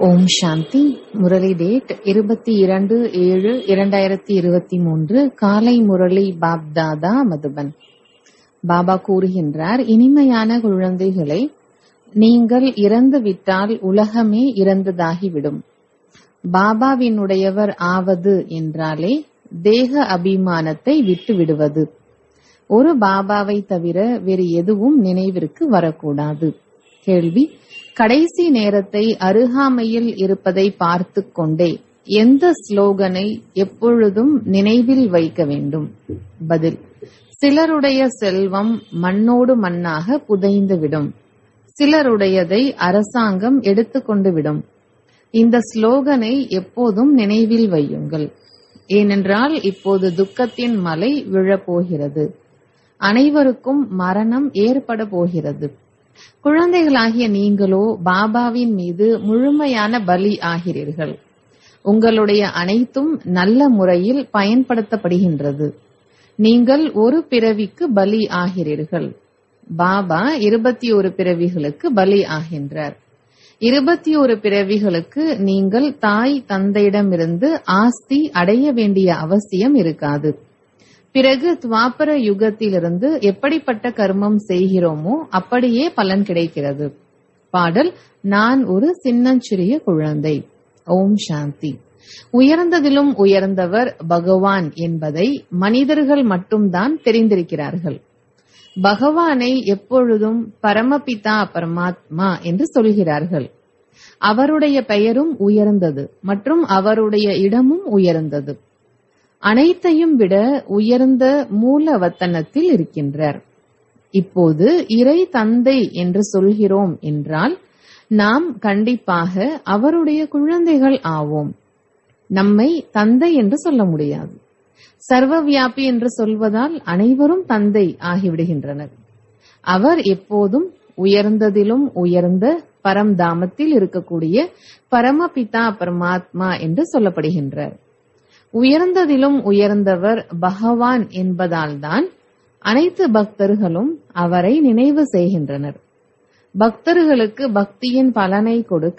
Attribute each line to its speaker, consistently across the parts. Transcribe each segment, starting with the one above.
Speaker 1: ஓம் சாந்தி Murali date இருபத்தி இரண்டு ஏழு இரண்டாயிரத்தி இருபத்தி மூன்று காலை முரளி பாப்தாதா மதுபன் பாபா கூறுகின்றார் இனிமையான குழந்தைகளை நீங்கள் இறந்து விட்டால் உலகமே இறந்ததாகிவிடும் பாபாவினுடையவர் ஆவது என்றாலே தேக அபிமானத்தை விட்டு விடுவது ஒரு பாபாவை தவிர வேறு எதுவும் நினைவிற்கு வரக்கூடாது கேள்வி கடைசி நேரத்தை அருகாமையில் இருப்பதை பார்த்து கொண்டே எந்த ஸ்லோகனை எப்பொழுதும் நினைவில் வைக்க வேண்டும் பதில் சிலருடைய செல்வம் மண்ணோடு மண்ணாக புதைந்துவிடும் சிலருடையதை அரசாங்கம் எடுத்துக்கொண்டு விடும் இந்த ஸ்லோகனை எப்போதும் நினைவில் வையுங்கள் ஏனென்றால் இப்போது துக்கத்தின் மலை விழப்போகிறது அனைவருக்கும் மரணம் ஏற்பட போகிறது குழந்தைகளாகிய நீங்களோ பாபாவின் மீது முழுமையான பலி ஆகிறீர்கள் உங்களுடைய அனைத்தும் நல்ல முறையில் பயன்படுத்தப்படுகின்றது நீங்கள் ஒரு பிறவிக்கு பலி ஆகிறீர்கள் பாபா இருபத்தி ஒரு பிறவிகளுக்கு பலி ஆகின்றார் இருபத்தி ஒரு பிறவிகளுக்கு நீங்கள் தாய் தந்தையிடமிருந்து ஆஸ்தி அடைய வேண்டிய அவசியம் இருக்காது பிறகு துவாபர யுகத்திலிருந்து எப்படிப்பட்ட கர்மம் செய்கிறோமோ அப்படியே பலன் கிடைக்கிறது பாடல் நான் ஒரு சின்னஞ்சிறிய குழந்தை ஓம் சாந்தி உயர்ந்ததிலும் உயர்ந்தவர் பகவான் என்பதை மனிதர்கள் மட்டும்தான் தெரிந்திருக்கிறார்கள் பகவானை எப்பொழுதும் பரமபிதா பரமாத்மா என்று சொல்கிறார்கள் அவருடைய பெயரும் உயர்ந்தது மற்றும் அவருடைய இடமும் உயர்ந்தது அனைத்தையும் விட உயர்ந்த மூலவத்தனத்தில் இருக்கின்றார் இப்போது இறை தந்தை என்று சொல்கிறோம் என்றால் நாம் கண்டிப்பாக அவருடைய குழந்தைகள் ஆவோம் நம்மை தந்தை என்று சொல்ல முடியாது சர்வ வியாபி என்று சொல்வதால் அனைவரும் தந்தை ஆகிவிடுகின்றனர் அவர் எப்போதும் உயர்ந்ததிலும் உயர்ந்த பரம்தாமத்தில் இருக்கக்கூடிய பரமபிதா பரமாத்மா என்று சொல்லப்படுகின்றார் உயர்ந்ததிலும் உயர்ந்தவர் பகவான் என்பதால்தான் அனைத்து பக்தர்களும் அவரை நினைவு செய்கின்றனர் பக்தர்களுக்கு பக்தியின் பலனை கொடுக்க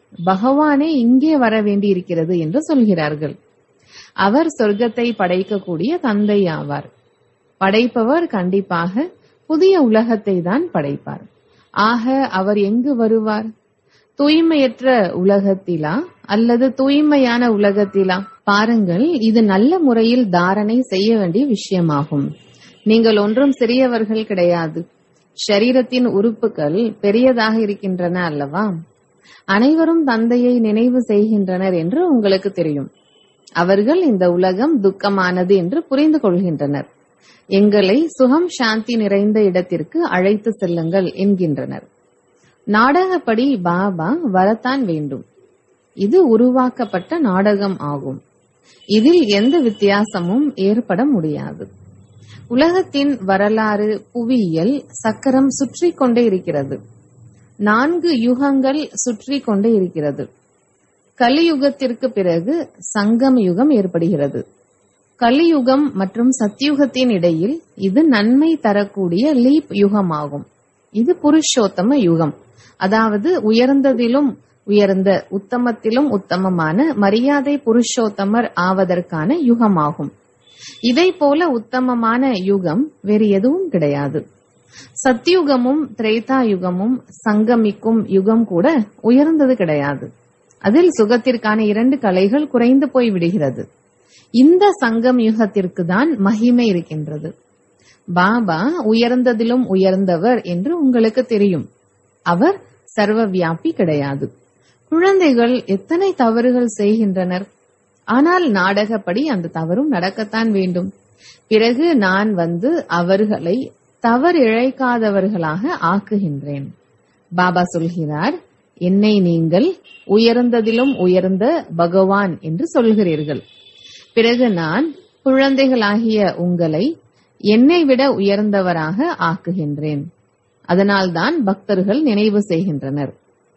Speaker 1: பகவானே இங்கே வர வேண்டியிருக்கிறது என்று சொல்கிறார்கள் அவர் சொர்க்கத்தை படைக்கக்கூடிய தந்தை ஆவார் படைப்பவர் கண்டிப்பாக புதிய உலகத்தை தான் படைப்பார் ஆக அவர் எங்கு வருவார் தூய்மையற்ற உலகத்திலா அல்லது தூய்மையான உலகத்திலா பாருங்கள் இது நல்ல முறையில் தாரணை செய்ய வேண்டிய விஷயமாகும் நீங்கள் ஒன்றும் சிறியவர்கள் கிடையாது ஷரீரத்தின் உறுப்புகள் பெரியதாக இருக்கின்றன அல்லவா அனைவரும் தந்தையை நினைவு செய்கின்றனர் என்று உங்களுக்கு தெரியும் அவர்கள் இந்த உலகம் துக்கமானது என்று புரிந்து கொள்கின்றனர் எங்களை சுகம் சாந்தி நிறைந்த இடத்திற்கு அழைத்து செல்லுங்கள் என்கின்றனர் நாடகப்படி பாபா வரத்தான் வேண்டும் இது உருவாக்கப்பட்ட நாடகம் ஆகும் இதில் எந்த வித்தியாசமும் ஏற்பட முடியாது உலகத்தின் வரலாறு புவியியல் சக்கரம் சுற்றி கொண்டே இருக்கிறது நான்கு யுகங்கள் சுற்றி கொண்டே இருக்கிறது கலியுகத்திற்கு பிறகு சங்கம் யுகம் ஏற்படுகிறது கலியுகம் மற்றும் சத்தியுகத்தின் இடையில் இது நன்மை தரக்கூடிய லீப் யுகமாகும் இது புருஷோத்தம யுகம் அதாவது உயர்ந்ததிலும் உயர்ந்த உத்தமத்திலும் உத்தமமான மரியாதை புருஷோத்தமர் ஆவதற்கான யுகமாகும் இதை போல உத்தமமான யுகம் வேறு எதுவும் கிடையாது சத்தியுகமும் திரேதா யுகமும் சங்கமிக்கும் யுகம் கூட உயர்ந்தது கிடையாது அதில் சுகத்திற்கான இரண்டு கலைகள் குறைந்து போய் விடுகிறது இந்த சங்கம் யுகத்திற்கு தான் மகிமை இருக்கின்றது பாபா உயர்ந்ததிலும் உயர்ந்தவர் என்று உங்களுக்கு தெரியும் அவர் சர்வ வியாபி கிடையாது குழந்தைகள் எத்தனை தவறுகள் செய்கின்றனர் ஆனால் நாடகப்படி அந்த தவறும் நடக்கத்தான் வேண்டும் பிறகு நான் வந்து அவர்களை தவறிழைக்காதவர்களாக ஆக்குகின்றேன் பாபா சொல்கிறார் என்னை நீங்கள் உயர்ந்ததிலும் உயர்ந்த பகவான் என்று சொல்கிறீர்கள் பிறகு நான் குழந்தைகளாகிய உங்களை என்னை விட உயர்ந்தவராக ஆக்குகின்றேன் அதனால்தான் பக்தர்கள் நினைவு செய்கின்றனர்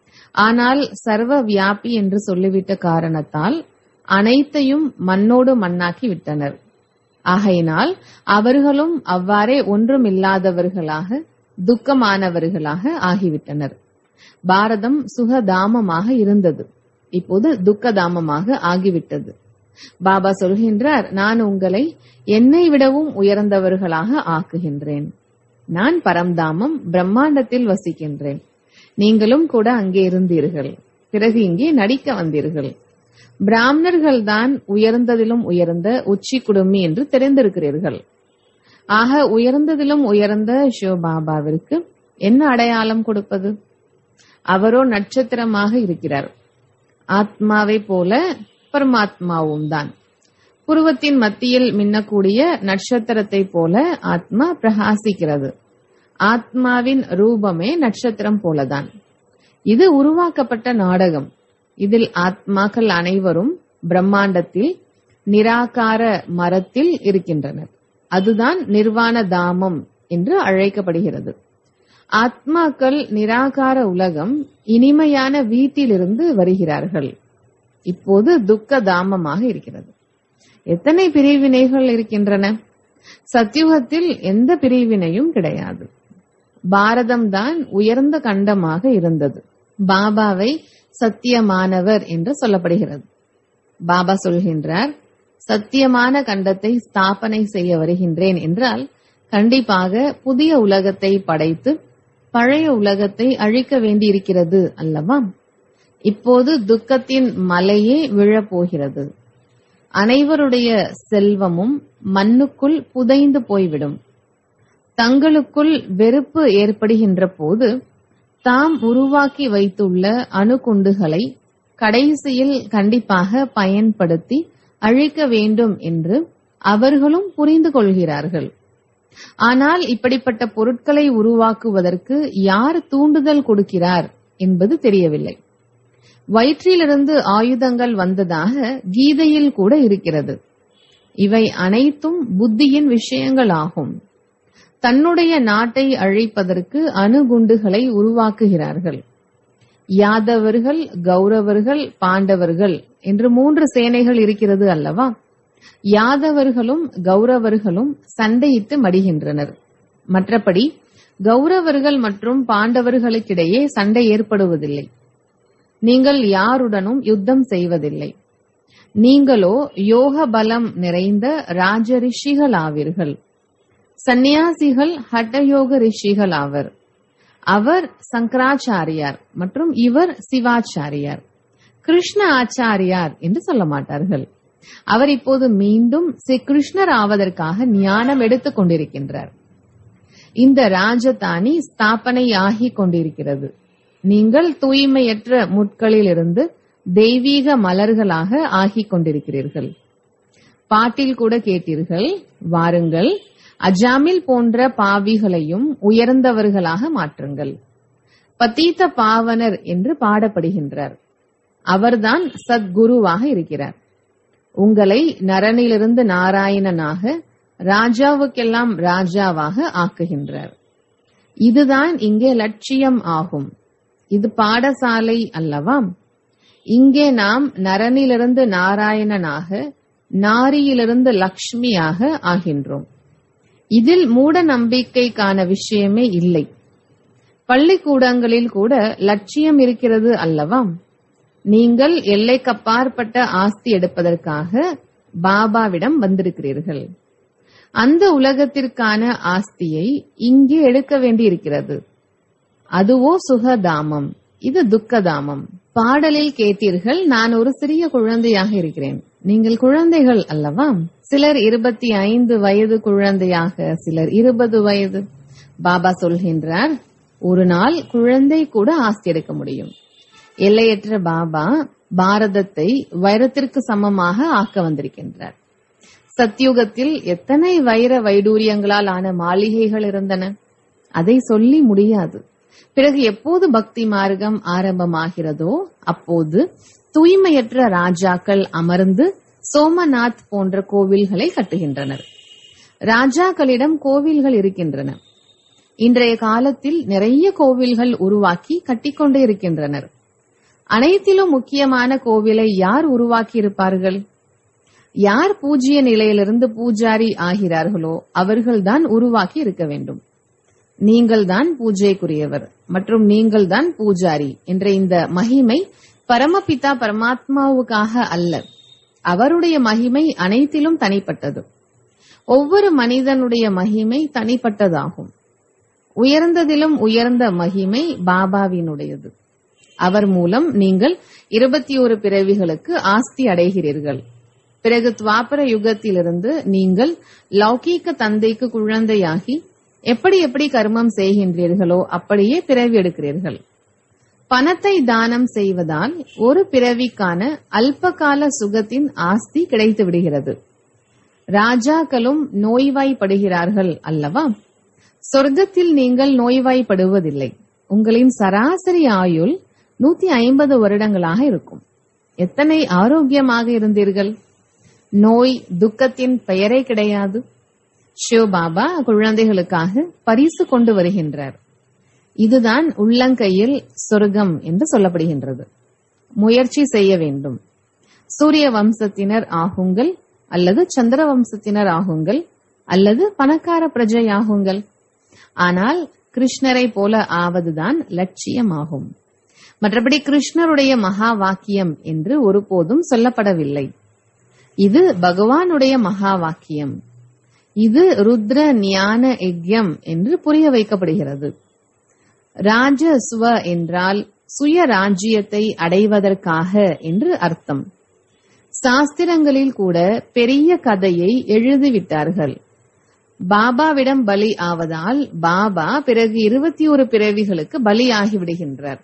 Speaker 1: ஆனால் சர்வ வியாபி என்று சொல்லிவிட்ட காரணத்தால் அனைத்தையும் மண்ணோடு மண்ணாக்கி விட்டனர் ஆகையினால் அவர்களும் அவ்வாறே ஒன்றுமில்லாதவர்களாக துக்கமானவர்களாக ஆகிவிட்டனர் பாரதம் சுகதாமமாக இருந்தது இப்போது துக்கதாமமாக ஆகிவிட்டது பாபா சொல்கின்றார் நான் உங்களை என்னை விடவும் உயர்ந்தவர்களாக ஆக்குகின்றேன் நான் பரம்தாமம் பிரம்மாண்டத்தில் வசிக்கின்றேன் நீங்களும் கூட அங்கே இருந்தீர்கள் பிறகு இங்கே நடிக்க வந்தீர்கள் பிராமணர்கள் தான் உயர்ந்ததிலும் உயர்ந்த உச்சி குடுமி என்று தெரிந்திருக்கிறீர்கள் ஆக உயர்ந்ததிலும் உயர்ந்த சிவபாபாவிற்கு என்ன அடையாளம் கொடுப்பது அவரோ நட்சத்திரமாக இருக்கிறார் ஆத்மாவை போல பரமாத்மாவும் தான் புருவத்தின் மத்தியில் மின்னக்கூடிய நட்சத்திரத்தை போல ஆத்மா பிரகாசிக்கிறது ஆத்மாவின் ரூபமே நட்சத்திரம் போலதான் இது உருவாக்கப்பட்ட நாடகம் இதில் ஆத்மாக்கள் அனைவரும் பிரம்மாண்டத்தில் நிராகார மரத்தில் இருக்கின்றனர் அதுதான் நிர்வாண தாமம் என்று அழைக்கப்படுகிறது ஆத்மாக்கள் நிராகார உலகம் இனிமையான வீட்டிலிருந்து வருகிறார்கள் இப்போது துக்க தாமமாக இருக்கிறது எத்தனை பிரிவினைகள் இருக்கின்றன சத்யுகத்தில் எந்த பிரிவினையும் கிடையாது பாரதம் தான் உயர்ந்த கண்டமாக இருந்தது பாபாவை சத்தியமானவர் என்று சொல்லப்படுகிறது பாபா சொல்கின்றார் சத்தியமான கண்டத்தை ஸ்தாபனை செய்ய வருகின்றேன் என்றால் கண்டிப்பாக புதிய உலகத்தை படைத்து பழைய உலகத்தை அழிக்க வேண்டியிருக்கிறது அல்லவா இப்போது துக்கத்தின் மலையே விழப்போகிறது அனைவருடைய செல்வமும் மண்ணுக்குள் புதைந்து போய்விடும் தங்களுக்குள் வெறுப்பு ஏற்படுகின்ற போது தாம் உருவாக்கி வைத்துள்ள அணுகுண்டுகளை கடைசியில் கண்டிப்பாக பயன்படுத்தி அழிக்க வேண்டும் என்று அவர்களும் புரிந்து கொள்கிறார்கள் ஆனால் இப்படிப்பட்ட பொருட்களை உருவாக்குவதற்கு யார் தூண்டுதல் கொடுக்கிறார் என்பது தெரியவில்லை வயிற்றிலிருந்து ஆயுதங்கள் வந்ததாக கீதையில் கூட இருக்கிறது இவை அனைத்தும் புத்தியின் விஷயங்களாகும் தன்னுடைய நாட்டை அழிப்பதற்கு அணுகுண்டுகளை உருவாக்குகிறார்கள் யாதவர்கள் கௌரவர்கள் பாண்டவர்கள் என்று மூன்று சேனைகள் இருக்கிறது அல்லவா யாதவர்களும் கௌரவர்களும் சண்டையிட்டு மடிகின்றனர் மற்றபடி கௌரவர்கள் மற்றும் பாண்டவர்களுக்கிடையே சண்டை ஏற்படுவதில்லை நீங்கள் யாருடனும் யுத்தம் செய்வதில்லை நீங்களோ யோக பலம் நிறைந்த ராஜ ரிஷிகள் ஆவீர்கள் சந்நியாசிகள் ஹட்டயோக ரிஷிகள் ஆவர் அவர் சங்கராச்சாரியார் மற்றும் இவர் சிவாச்சாரியார் கிருஷ்ண ஆச்சாரியார் என்று சொல்ல மாட்டார்கள் அவர் இப்போது மீண்டும் ஸ்ரீ கிருஷ்ணர் ஆவதற்காக ஞானம் எடுத்துக் கொண்டிருக்கின்றார் இந்த ராஜதானி ஸ்தாபனை ஆகிக் கொண்டிருக்கிறது நீங்கள் தூய்மையற்ற முட்களிலிருந்து தெய்வீக மலர்களாக ஆகிக் கொண்டிருக்கிறீர்கள் பாட்டில் கூட கேட்டீர்கள் வாருங்கள் அஜாமில் போன்ற பாவிகளையும் உயர்ந்தவர்களாக மாற்றுங்கள் பத்தீத்த பாவனர் என்று பாடப்படுகின்றார் அவர்தான் சத்குருவாக இருக்கிறார் உங்களை நரனிலிருந்து நாராயணனாக ராஜாவுக்கெல்லாம் ராஜாவாக ஆக்குகின்றார் இதுதான் இங்கே லட்சியம் ஆகும் இது பாடசாலை அல்லவா இங்கே நாம் நரனிலிருந்து நாராயணனாக நாரியிலிருந்து லக்ஷ்மியாக ஆகின்றோம் இதில் மூட நம்பிக்கைக்கான விஷயமே இல்லை பள்ளிக்கூடங்களில் கூட லட்சியம் இருக்கிறது அல்லவா நீங்கள் எல்லைக்கப்பாற்பட்ட ஆஸ்தி எடுப்பதற்காக பாபாவிடம் வந்திருக்கிறீர்கள் அந்த உலகத்திற்கான ஆஸ்தியை இங்கே எடுக்க வேண்டியிருக்கிறது அதுவோ சுகதாமம் இது துக்கதாமம் பாடலில் கேட்டீர்கள் நான் ஒரு சிறிய குழந்தையாக இருக்கிறேன் நீங்கள் குழந்தைகள் அல்லவா சிலர் இருபத்தி ஐந்து வயது குழந்தையாக சிலர் இருபது வயது பாபா சொல்கின்றார் ஒரு நாள் குழந்தை கூட ஆஸ்தி எடுக்க முடியும் எல்லையற்ற பாபா பாரதத்தை வைரத்திற்கு சமமாக ஆக்க வந்திருக்கின்றார் சத்யுகத்தில் எத்தனை வைர வைடூரியங்களால் ஆன மாளிகைகள் இருந்தன அதை சொல்லி முடியாது பிறகு எப்போது பக்தி மார்க்கம் ஆரம்பமாகிறதோ அப்போது தூய்மையற்ற ராஜாக்கள் அமர்ந்து சோமநாத் போன்ற கோவில்களை கட்டுகின்றனர் ராஜாக்களிடம் கோவில்கள் இருக்கின்றன இன்றைய காலத்தில் நிறைய கோவில்கள் உருவாக்கி கட்டிக்கொண்டே இருக்கின்றனர் அனைத்திலும் முக்கியமான கோவிலை யார் உருவாக்கி இருப்பார்கள் யார் பூஜ்ய நிலையிலிருந்து பூஜாரி ஆகிறார்களோ அவர்கள்தான் உருவாக்கி இருக்க வேண்டும் நீங்கள்தான் பூஜைக்குரியவர் மற்றும் நீங்கள்தான் பூஜாரி என்ற இந்த மகிமை பரமபிதா பரமாத்மாவுக்காக அல்ல அவருடைய மகிமை அனைத்திலும் தனிப்பட்டது ஒவ்வொரு மனிதனுடைய மகிமை தனிப்பட்டதாகும் உயர்ந்ததிலும் உயர்ந்த மகிமை பாபாவினுடையது அவர் மூலம் நீங்கள் இருபத்தி ஒரு பிறவிகளுக்கு ஆஸ்தி அடைகிறீர்கள் பிறகு துவாபர யுகத்திலிருந்து நீங்கள் லௌகீக தந்தைக்கு குழந்தையாகி எப்படி எப்படி கர்மம் செய்கின்றீர்களோ அப்படியே பிறவி எடுக்கிறீர்கள் பணத்தை தானம் செய்வதால் ஒரு பிறவிக்கான அல்பகால சுகத்தின் ஆஸ்தி கிடைத்து விடுகிறது ராஜாக்களும் நோய்வாய்ப்படுகிறார்கள் அல்லவா சொர்க்கத்தில் நீங்கள் நோய்வாய்ப்படுவதில்லை உங்களின் சராசரி ஆயுள் நூத்தி ஐம்பது வருடங்களாக இருக்கும் எத்தனை ஆரோக்கியமாக இருந்தீர்கள் நோய் துக்கத்தின் பெயரே கிடையாது சிவபாபா குழந்தைகளுக்காக பரிசு கொண்டு வருகின்றார் இதுதான் உள்ளங்கையில் சொர்க்கம் என்று சொல்லப்படுகின்றது முயற்சி செய்ய வேண்டும் சூரிய வம்சத்தினர் ஆகுங்கள் அல்லது சந்திர வம்சத்தினர் ஆகுங்கள் அல்லது பணக்கார பிரஜை ஆகுங்கள் ஆனால் கிருஷ்ணரை போல ஆவதுதான் லட்சியமாகும் மற்றபடி கிருஷ்ணருடைய மகா வாக்கியம் என்று ஒருபோதும் சொல்லப்படவில்லை இது பகவானுடைய மகா வாக்கியம் இது ருத்ர ஞான யஜ்யம் என்று புரிய வைக்கப்படுகிறது ராஜஸ்வ என்றால் சுய ராஜ்யத்தை அடைவதற்காக என்று அர்த்தம் சாஸ்திரங்களில் கூட பெரிய கதையை எழுதிவிட்டார்கள் பாபாவிடம் பலி ஆவதால் பாபா பிறகு இருபத்தி ஒரு பிறவிகளுக்கு பலியாகி விடுகின்றார்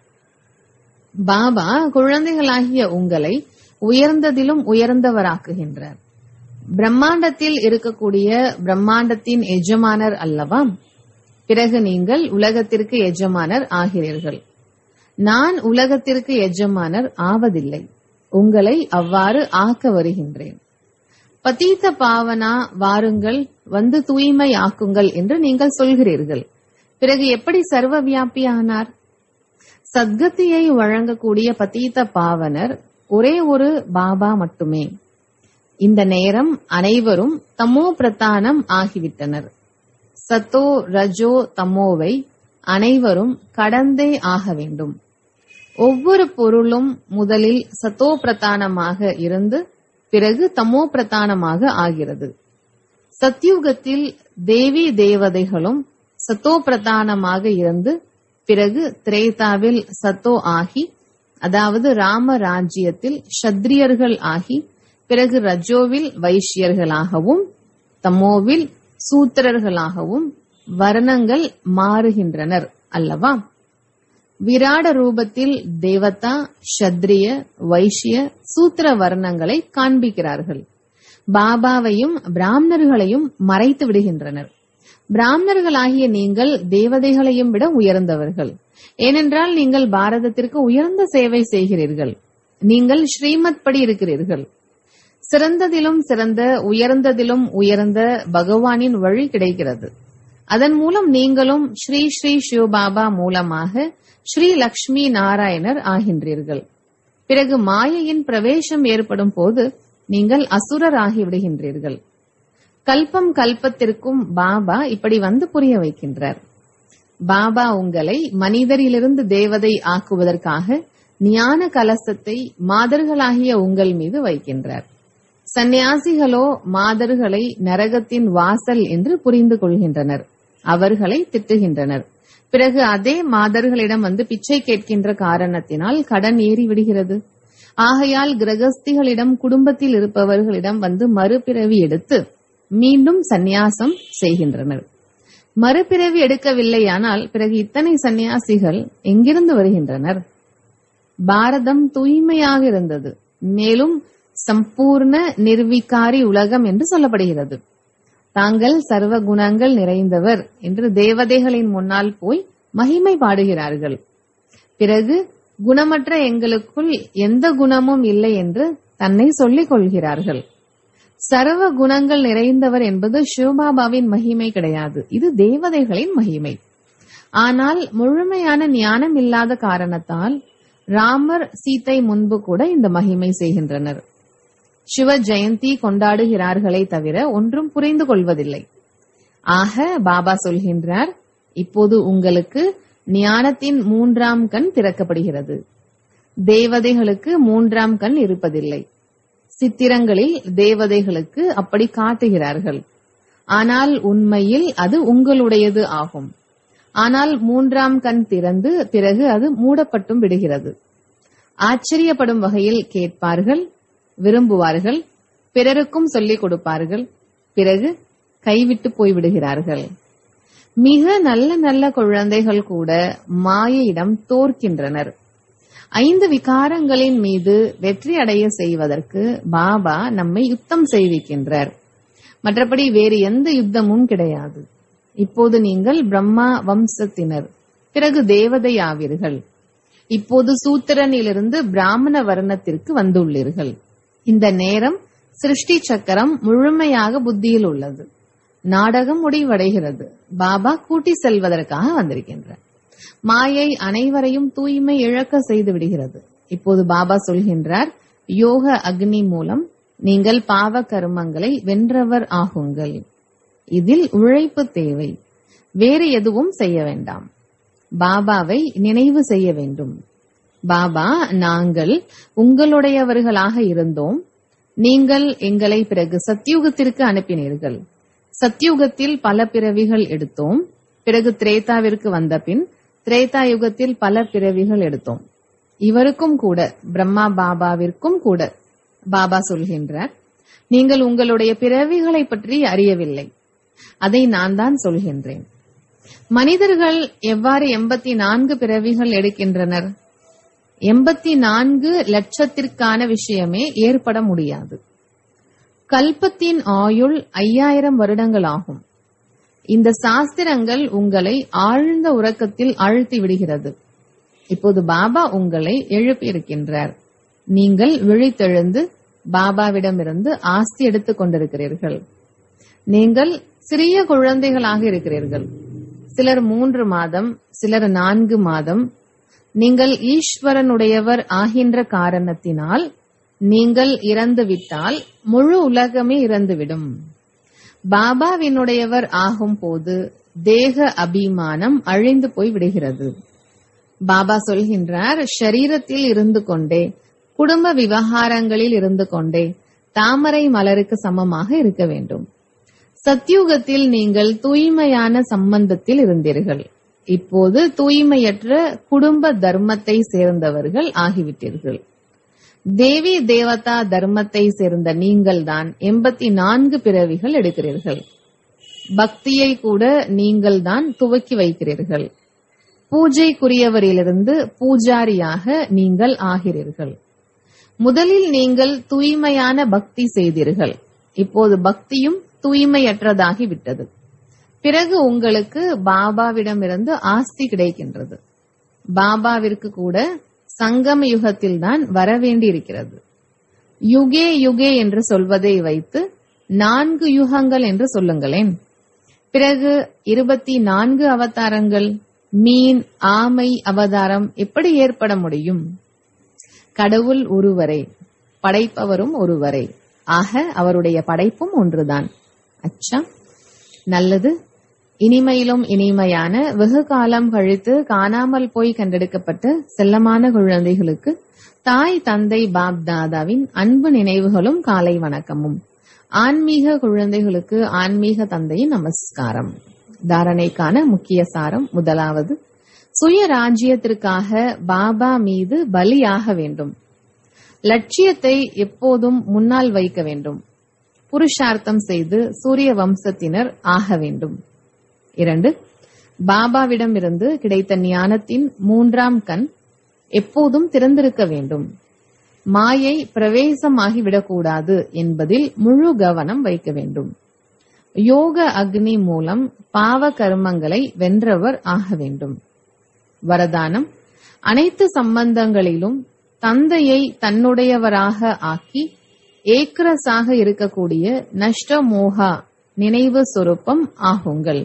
Speaker 1: பாபா குழந்தைகளாகிய உங்களை உயர்ந்ததிலும் உயர்ந்தவராக்குகின்றார் பிரம்மாண்டத்தில் இருக்கக்கூடிய பிரம்மாண்டத்தின் எஜமானர் அல்லவா பிறகு நீங்கள் உலகத்திற்கு எஜமானர் ஆகிறீர்கள் நான் உலகத்திற்கு எஜமானர் ஆவதில்லை உங்களை அவ்வாறு ஆக்க வருகின்றேன் பதீத்த பாவனா வாருங்கள் வந்து தூய்மை ஆக்குங்கள் என்று நீங்கள் சொல்கிறீர்கள் பிறகு எப்படி சர்வ வியாபியானார் சத்கத்தியை வழங்கக்கூடிய பதீத்த பாவனர் ஒரே ஒரு பாபா மட்டுமே இந்த நேரம் அனைவரும் தமோ பிரதானம் ஆகிவிட்டனர் சத்தோ ரஜோ தமோவை அனைவரும் கடந்தே ஆக வேண்டும் ஒவ்வொரு பொருளும் முதலில் சத்தோ பிரதானமாக இருந்து பிறகு தமோ பிரதானமாக ஆகிறது சத்யுகத்தில் தேவி தேவதைகளும் சத்தோ பிரதானமாக இருந்து பிறகு திரேதாவில் சத்தோ ஆகி அதாவது ராம ராஜ்யத்தில் சத்ரியர்கள் ஆகி பிறகு ரஜோவில் வைஷ்யர்களாகவும் தமோவில் சூத்திரர்களாகவும் வர்ணங்கள் மாறுகின்றனர் அல்லவா விராட ரூபத்தில் தேவதா சத்ரிய வைஷ்ய சூத்திர வர்ணங்களை காண்பிக்கிறார்கள் பாபாவையும் பிராமணர்களையும் மறைத்து விடுகின்றனர் பிராமணர்களாகிய நீங்கள் தேவதைகளையும் விட உயர்ந்தவர்கள் ஏனென்றால் நீங்கள் பாரதத்திற்கு உயர்ந்த சேவை செய்கிறீர்கள் நீங்கள் ஸ்ரீமத் படி இருக்கிறீர்கள் சிறந்ததிலும் சிறந்த உயர்ந்ததிலும் உயர்ந்த பகவானின் வழி கிடைக்கிறது அதன் மூலம் நீங்களும் ஸ்ரீ ஸ்ரீ சிவபாபா மூலமாக ஸ்ரீ லக்ஷ்மி நாராயணர் ஆகின்றீர்கள் பிறகு மாயையின் பிரவேசம் ஏற்படும் போது நீங்கள் அசுரர் ஆகிவிடுகின்றீர்கள் கல்பம் கல்பத்திற்கும் பாபா இப்படி வந்து புரிய வைக்கின்றார் பாபா உங்களை மனிதரிலிருந்து தேவதை ஆக்குவதற்காக ஞான கலசத்தை மாதர்களாகிய உங்கள் மீது வைக்கின்றார் சந்நியாசிகளோ மாதர்களை நரகத்தின் வாசல் என்று புரிந்து கொள்கின்றனர் அவர்களை திட்டுகின்றனர் பிறகு அதே மாதர்களிடம் வந்து பிச்சை கேட்கின்ற காரணத்தினால் கடன் ஏறி விடுகிறது ஆகையால் கிரகஸ்திகளிடம் குடும்பத்தில் இருப்பவர்களிடம் வந்து மறுபிறவி எடுத்து மீண்டும் சந்நியாசம் செய்கின்றனர் மறுபிறவி எடுக்கவில்லையானால் பிறகு இத்தனை சந்நியாசிகள் எங்கிருந்து வருகின்றனர் பாரதம் தூய்மையாக இருந்தது மேலும் சம்பூர்ண நிர்விகாரி உலகம் என்று சொல்லப்படுகிறது தாங்கள் சர்வ குணங்கள் நிறைந்தவர் என்று தேவதைகளின் முன்னால் போய் மகிமை பாடுகிறார்கள் பிறகு குணமற்ற எங்களுக்குள் எந்த குணமும் இல்லை என்று தன்னை சொல்லிக் கொள்கிறார்கள் சர்வ குணங்கள் நிறைந்தவர் என்பது சிவபாபாவின் மகிமை கிடையாது இது தேவதைகளின் மகிமை ஆனால் முழுமையான ஞானம் இல்லாத காரணத்தால் ராமர் சீத்தை முன்பு கூட இந்த மகிமை செய்கின்றனர் சிவ ஜெயந்தி கொண்டாடுகிறார்களே தவிர ஒன்றும் புரிந்து கொள்வதில்லை ஆக பாபா சொல்கின்றார் இப்போது உங்களுக்கு ஞானத்தின் மூன்றாம் கண் திறக்கப்படுகிறது தேவதைகளுக்கு மூன்றாம் கண் இருப்பதில்லை சித்திரங்களில் தேவதைகளுக்கு அப்படி காட்டுகிறார்கள் ஆனால் உண்மையில் அது உங்களுடையது ஆகும் ஆனால் மூன்றாம் கண் திறந்து பிறகு அது மூடப்பட்டும் விடுகிறது ஆச்சரியப்படும் வகையில் கேட்பார்கள் விரும்புவார்கள் பிறருக்கும் சொல்லிக் கொடுப்பார்கள் பிறகு கைவிட்டு போய்விடுகிறார்கள் மிக நல்ல நல்ல குழந்தைகள் கூட மாயையிடம் தோற்கின்றனர் ஐந்து விகாரங்களின் மீது வெற்றி அடைய செய்வதற்கு பாபா நம்மை யுத்தம் செய்விக்கின்றார் மற்றபடி வேறு எந்த யுத்தமும் கிடையாது இப்போது நீங்கள் பிரம்மா வம்சத்தினர் பிறகு தேவதை ஆவீர்கள் இப்போது சூத்திரனிலிருந்து பிராமண வர்ணத்திற்கு வந்துள்ளீர்கள் இந்த நேரம் சிருஷ்டி சக்கரம் முழுமையாக புத்தியில் உள்ளது நாடகம் முடிவடைகிறது பாபா கூட்டி செல்வதற்காக வந்திருக்கின்றார் மாயை அனைவரையும் தூய்மை இழக்க செய்து விடுகிறது இப்போது பாபா சொல்கின்றார் யோக அக்னி மூலம் நீங்கள் பாவ கர்மங்களை வென்றவர் ஆகுங்கள் இதில் உழைப்பு தேவை வேறு எதுவும் செய்ய வேண்டாம் பாபாவை நினைவு செய்ய வேண்டும் பாபா நாங்கள் உங்களுடையவர்களாக இருந்தோம் நீங்கள் எங்களை பிறகு சத்தியுகத்திற்கு அனுப்பினீர்கள் சத்தியுகத்தில் பல பிறவிகள் எடுத்தோம் பிறகு திரேதாவிற்கு வந்த பின் திரேதா யுகத்தில் பல பிறவிகள் எடுத்தோம் இவருக்கும் கூட பிரம்மா பாபாவிற்கும் கூட பாபா சொல்கின்றார் நீங்கள் உங்களுடைய பிறவிகளை பற்றி அறியவில்லை அதை நான் தான் சொல்கின்றேன் மனிதர்கள் எவ்வாறு எண்பத்தி நான்கு பிறவிகள் எடுக்கின்றனர் எண்பத்தி நான்கு லட்சத்திற்கான விஷயமே ஏற்பட முடியாது கல்பத்தின் ஆயுள் ஐயாயிரம் வருடங்கள் ஆகும் இந்த சாஸ்திரங்கள் உங்களை ஆழ்ந்த உறக்கத்தில் ஆழ்த்தி விடுகிறது இப்போது பாபா உங்களை எழுப்பியிருக்கின்றார் நீங்கள் விழித்தெழுந்து பாபாவிடமிருந்து ஆஸ்தி எடுத்துக் கொண்டிருக்கிறீர்கள் நீங்கள் சிறிய குழந்தைகளாக இருக்கிறீர்கள் சிலர் மூன்று மாதம் சிலர் நான்கு மாதம் நீங்கள் ஈஸ்வரனுடையவர் ஆகின்ற காரணத்தினால் நீங்கள் இறந்துவிட்டால் முழு உலகமே இறந்துவிடும் பாபாவினுடையவர் ஆகும் போது தேக அபிமானம் அழிந்து போய் விடுகிறது பாபா சொல்கின்றார் ஷரீரத்தில் இருந்து கொண்டே குடும்ப விவகாரங்களில் இருந்து கொண்டே தாமரை மலருக்கு சமமாக இருக்க வேண்டும் சத்யுகத்தில் நீங்கள் தூய்மையான சம்பந்தத்தில் இருந்தீர்கள் இப்போது தூய்மையற்ற குடும்ப தர்மத்தை சேர்ந்தவர்கள் ஆகிவிட்டீர்கள் தேவி தேவதா தர்மத்தை சேர்ந்த நீங்கள்தான் எண்பத்தி நான்கு பிறவிகள் எடுக்கிறீர்கள் பக்தியை கூட நீங்கள்தான் துவக்கி வைக்கிறீர்கள் பூஜைக்குரியவரிலிருந்து பூஜாரியாக நீங்கள் ஆகிறீர்கள் முதலில் நீங்கள் தூய்மையான பக்தி செய்தீர்கள் இப்போது பக்தியும் தூய்மையற்றதாகி விட்டது பிறகு உங்களுக்கு பாபாவிடமிருந்து ஆஸ்தி கிடைக்கின்றது பாபாவிற்கு கூட சங்கம யுகத்தில் தான் வரவேண்டி இருக்கிறது யுகே யுகே என்று சொல்வதை வைத்து நான்கு யுகங்கள் என்று சொல்லுங்களேன் பிறகு இருபத்தி நான்கு அவதாரங்கள் மீன் ஆமை அவதாரம் எப்படி ஏற்பட முடியும் கடவுள் ஒருவரே படைப்பவரும் ஒருவரே ஆக அவருடைய படைப்பும் ஒன்றுதான் அச்சா நல்லது இனிமையிலும் இனிமையான வெகு காலம் கழித்து காணாமல் போய் கண்டெடுக்கப்பட்ட செல்லமான குழந்தைகளுக்கு தாய் தந்தை பாப் தாதாவின் அன்பு நினைவுகளும் காலை வணக்கமும் ஆன்மீக குழந்தைகளுக்கு ஆன்மீக தந்தையின் நமஸ்காரம் தாரணைக்கான முக்கிய சாரம் முதலாவது சுய ராஜ்யத்திற்காக பாபா மீது பலியாக வேண்டும் லட்சியத்தை எப்போதும் முன்னால் வைக்க வேண்டும் புருஷார்த்தம் செய்து சூரிய வம்சத்தினர் ஆக வேண்டும் இரண்டு பாபாவிடமிருந்து கிடைத்த ஞானத்தின் மூன்றாம் கண் எப்போதும் திறந்திருக்க வேண்டும் மாயை பிரவேசமாகி விடக்கூடாது என்பதில் முழு கவனம் வைக்க வேண்டும் யோக அக்னி மூலம் பாவ கர்மங்களை வென்றவர் ஆக வேண்டும் வரதானம் அனைத்து சம்பந்தங்களிலும் தந்தையை தன்னுடையவராக ஆக்கி ஏக்ரஸாக இருக்கக்கூடிய நஷ்டமோகா நினைவு சொரூபம் ஆகுங்கள்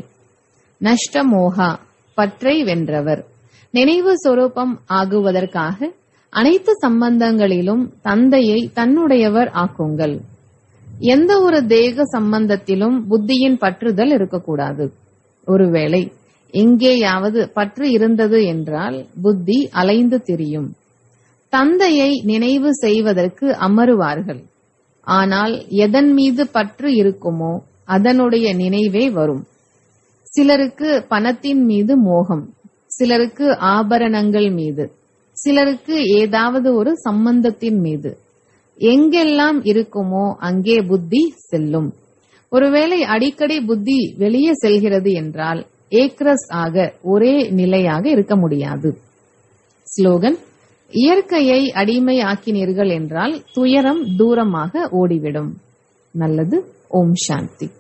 Speaker 1: நஷ்டமோகா பற்றை வென்றவர் நினைவு சொரூபம் ஆகுவதற்காக அனைத்து சம்பந்தங்களிலும் தந்தையை தன்னுடையவர் ஆக்குங்கள் எந்த ஒரு தேக சம்பந்தத்திலும் புத்தியின் பற்றுதல் இருக்கக்கூடாது ஒருவேளை எங்கேயாவது பற்று இருந்தது என்றால் புத்தி அலைந்து திரியும் தந்தையை நினைவு செய்வதற்கு அமருவார்கள் ஆனால் எதன் மீது பற்று இருக்குமோ அதனுடைய நினைவே வரும் சிலருக்கு பணத்தின் மீது மோகம் சிலருக்கு ஆபரணங்கள் மீது சிலருக்கு ஏதாவது ஒரு சம்பந்தத்தின் மீது எங்கெல்லாம் இருக்குமோ அங்கே புத்தி செல்லும் ஒருவேளை அடிக்கடி புத்தி வெளியே செல்கிறது என்றால் ஏக்ரஸ் ஆக ஒரே நிலையாக இருக்க முடியாது ஸ்லோகன் இயற்கையை அடிமை ஆக்கினீர்கள் என்றால் துயரம் தூரமாக ஓடிவிடும் நல்லது ஓம் சாந்தி